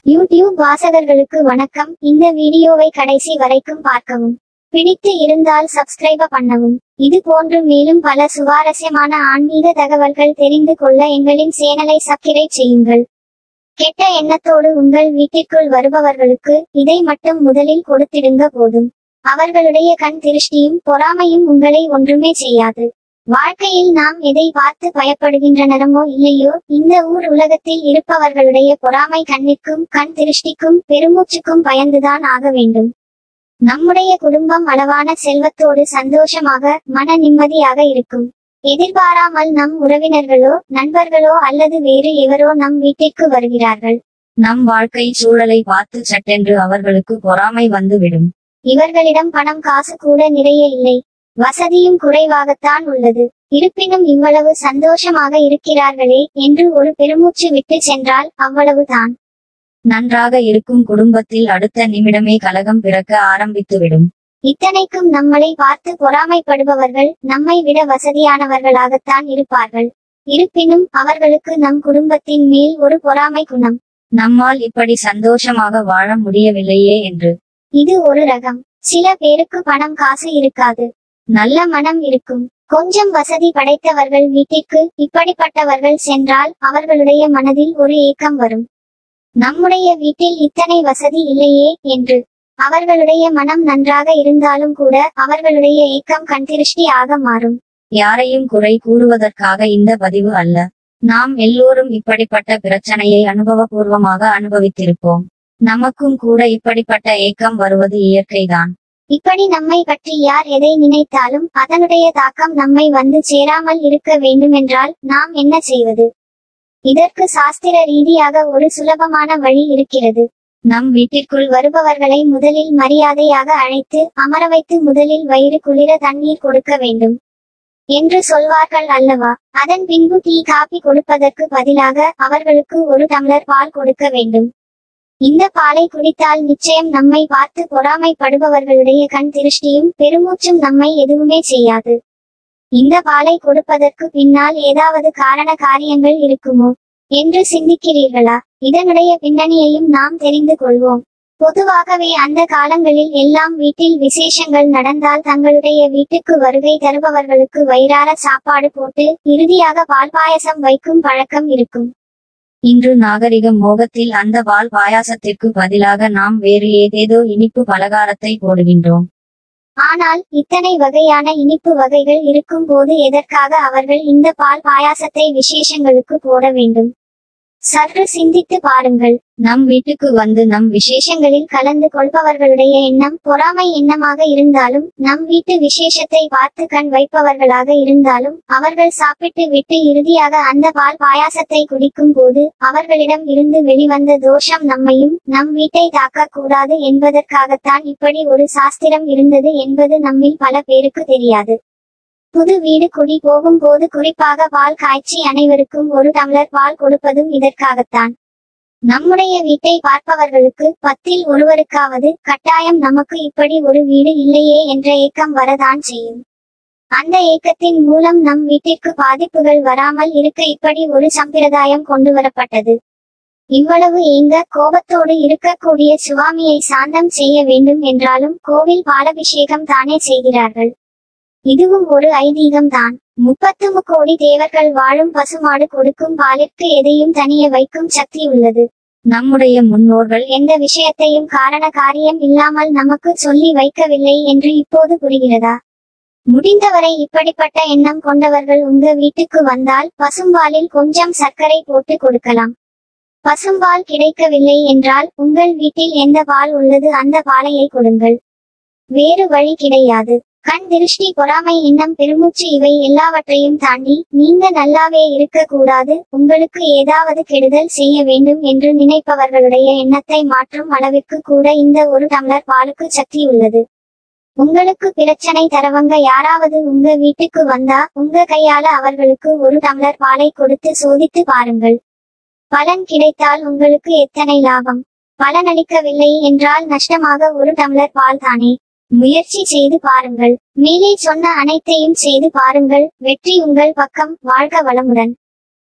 YouTube வாசகர்களுக்கு வணக்கம் இந்த வீடியோவை கடைசி வரைக்கும் பார்க்கவும் பிடித்து இருந்தால் சப்ஸ்கிரைப பண்ணவும் இது போன்று மேலும் பல சுவாரஸ்யமான ஆன்மீக தகவல்கள் தெரிந்து கொள்ள எங்களின் சேனலை சப்ஸ்கிரைப் செய்யுங்கள் கெட்ட எண்ணத்தோடு உங்கள் வீட்டிற்குள் வருபவர்களுக்கு இதை மட்டும் முதலில் கொடுத்திடுங்க போதும் அவர்களுடைய கண் திருஷ்டியும் பொறாமையும் உங்களை ஒன்றுமே செய்யாது வாழ்க்கையில் நாம் எதை பார்த்து பயப்படுகின்றனரமோ இல்லையோ இந்த ஊர் உலகத்தில் இருப்பவர்களுடைய பொறாமை கண்ணிற்கும் கண் திருஷ்டிக்கும் பெருமூச்சுக்கும் பயந்துதான் ஆக வேண்டும் நம்முடைய குடும்பம் அளவான செல்வத்தோடு சந்தோஷமாக மன நிம்மதியாக இருக்கும் எதிர்பாராமல் நம் உறவினர்களோ நண்பர்களோ அல்லது வேறு எவரோ நம் வீட்டிற்கு வருகிறார்கள் நம் வாழ்க்கை சூழலை பார்த்து சட்டென்று அவர்களுக்கு பொறாமை வந்துவிடும் இவர்களிடம் பணம் காசு கூட நிறைய இல்லை வசதியும் குறைவாகத்தான் உள்ளது இருப்பினும் இவ்வளவு சந்தோஷமாக இருக்கிறார்களே என்று ஒரு பெருமூச்சு விட்டு சென்றால் அவ்வளவுதான் நன்றாக இருக்கும் குடும்பத்தில் அடுத்த நிமிடமே கலகம் பிறக்க ஆரம்பித்துவிடும் இத்தனைக்கும் நம்மளை பார்த்து பொறாமைப்படுபவர்கள் நம்மை விட வசதியானவர்களாகத்தான் இருப்பார்கள் இருப்பினும் அவர்களுக்கு நம் குடும்பத்தின் மேல் ஒரு பொறாமை குணம் நம்மால் இப்படி சந்தோஷமாக வாழ முடியவில்லையே என்று இது ஒரு ரகம் சில பேருக்கு பணம் காசு இருக்காது நல்ல மனம் இருக்கும் கொஞ்சம் வசதி படைத்தவர்கள் வீட்டிற்கு இப்படிப்பட்டவர்கள் சென்றால் அவர்களுடைய மனதில் ஒரு ஏக்கம் வரும் நம்முடைய வீட்டில் இத்தனை வசதி இல்லையே என்று அவர்களுடைய மனம் நன்றாக இருந்தாலும் கூட அவர்களுடைய ஏக்கம் கண்திருஷ்டி ஆக மாறும் யாரையும் குறை கூறுவதற்காக இந்த பதிவு அல்ல நாம் எல்லோரும் இப்படிப்பட்ட பிரச்சனையை அனுபவபூர்வமாக அனுபவித்திருப்போம் நமக்கும் கூட இப்படிப்பட்ட ஏக்கம் வருவது இயற்கைதான் இப்படி நம்மை பற்றி யார் எதை நினைத்தாலும் அதனுடைய தாக்கம் நம்மை வந்து சேராமல் இருக்க வேண்டுமென்றால் நாம் என்ன செய்வது இதற்கு சாஸ்திர ரீதியாக ஒரு சுலபமான வழி இருக்கிறது நம் வீட்டிற்குள் வருபவர்களை முதலில் மரியாதையாக அழைத்து அமர வைத்து முதலில் வயிறு குளிர தண்ணீர் கொடுக்க வேண்டும் என்று சொல்வார்கள் அல்லவா அதன் பின்பு டீ காபி கொடுப்பதற்கு பதிலாக அவர்களுக்கு ஒரு டம்ளர் பால் கொடுக்க வேண்டும் இந்த பாலை குடித்தால் நிச்சயம் நம்மை பார்த்து பொறாமைப்படுபவர்களுடைய கண் திருஷ்டியும் பெருமூச்சும் நம்மை எதுவுமே செய்யாது இந்த பாலை கொடுப்பதற்கு பின்னால் ஏதாவது காரண காரியங்கள் இருக்குமோ என்று சிந்திக்கிறீர்களா இதனுடைய பின்னணியையும் நாம் தெரிந்து கொள்வோம் பொதுவாகவே அந்த காலங்களில் எல்லாம் வீட்டில் விசேஷங்கள் நடந்தால் தங்களுடைய வீட்டுக்கு வருகை தருபவர்களுக்கு வயிறார சாப்பாடு போட்டு இறுதியாக பால் பாயசம் வைக்கும் பழக்கம் இருக்கும் இன்று நாகரிக மோகத்தில் அந்த பால் பாயாசத்திற்கு பதிலாக நாம் வேறு ஏதேதோ இனிப்பு பலகாரத்தை போடுகின்றோம் ஆனால் இத்தனை வகையான இனிப்பு வகைகள் இருக்கும் போது எதற்காக அவர்கள் இந்த பால் பாயாசத்தை விசேஷங்களுக்கு போட வேண்டும் சற்று சிந்தித்து பாருங்கள் நம் வீட்டுக்கு வந்து நம் விசேஷங்களில் கலந்து கொள்பவர்களுடைய எண்ணம் பொறாமை எண்ணமாக இருந்தாலும் நம் வீட்டு விசேஷத்தை பார்த்து கண் வைப்பவர்களாக இருந்தாலும் அவர்கள் சாப்பிட்டு விட்டு இறுதியாக அந்த பால் பாயாசத்தை குடிக்கும் போது அவர்களிடம் இருந்து வெளிவந்த தோஷம் நம்மையும் நம் வீட்டை தாக்க கூடாது என்பதற்காகத்தான் இப்படி ஒரு சாஸ்திரம் இருந்தது என்பது நம்மில் பல பேருக்கு தெரியாது புது வீடு குடி போகும் போது குறிப்பாக பால் காய்ச்சி அனைவருக்கும் ஒரு டம்ளர் பால் கொடுப்பதும் இதற்காகத்தான் நம்முடைய வீட்டை பார்ப்பவர்களுக்கு பத்தில் ஒருவருக்காவது கட்டாயம் நமக்கு இப்படி ஒரு வீடு இல்லையே என்ற ஏக்கம் வரதான் செய்யும் அந்த ஏக்கத்தின் மூலம் நம் வீட்டிற்கு பாதிப்புகள் வராமல் இருக்க இப்படி ஒரு சம்பிரதாயம் கொண்டு வரப்பட்டது இவ்வளவு ஏங்க கோபத்தோடு இருக்கக்கூடிய சுவாமியை சாந்தம் செய்ய வேண்டும் என்றாலும் கோவில் பாலபிஷேகம் தானே செய்கிறார்கள் இதுவும் ஒரு ஐதீகம் தான் முப்பத்து முக்கோடி தேவர்கள் வாழும் பசுமாடு கொடுக்கும் பாலிற்கு எதையும் தனிய வைக்கும் சக்தி உள்ளது நம்முடைய முன்னோர்கள் எந்த விஷயத்தையும் காரண காரியம் இல்லாமல் நமக்கு சொல்லி வைக்கவில்லை என்று இப்போது புரிகிறதா முடிந்தவரை இப்படிப்பட்ட எண்ணம் கொண்டவர்கள் உங்க வீட்டுக்கு வந்தால் பசும்பாலில் கொஞ்சம் சர்க்கரை போட்டு கொடுக்கலாம் பசும்பால் கிடைக்கவில்லை என்றால் உங்கள் வீட்டில் எந்த பால் உள்ளது அந்த பாலையை கொடுங்கள் வேறு வழி கிடையாது கண் திருஷ்டி பொறாமை எண்ணம் பெருமூச்சு இவை எல்லாவற்றையும் தாண்டி நீங்க நல்லாவே இருக்க கூடாது உங்களுக்கு ஏதாவது கெடுதல் செய்ய வேண்டும் என்று நினைப்பவர்களுடைய எண்ணத்தை மாற்றும் அளவிற்கு கூட இந்த ஒரு டம்ளர் பாலுக்கு சக்தி உள்ளது உங்களுக்கு பிரச்சனை தரவங்க யாராவது உங்க வீட்டுக்கு வந்தா உங்க கையால அவர்களுக்கு ஒரு டம்ளர் பாலை கொடுத்து சோதித்து பாருங்கள் பலன் கிடைத்தால் உங்களுக்கு எத்தனை லாபம் பலனளிக்கவில்லை என்றால் நஷ்டமாக ஒரு டம்ளர் பால் தானே முயற்சி செய்து பாருங்கள் மேலே சொன்ன அனைத்தையும் செய்து பாருங்கள் வெற்றி உங்கள் பக்கம் வாழ்க வளமுடன்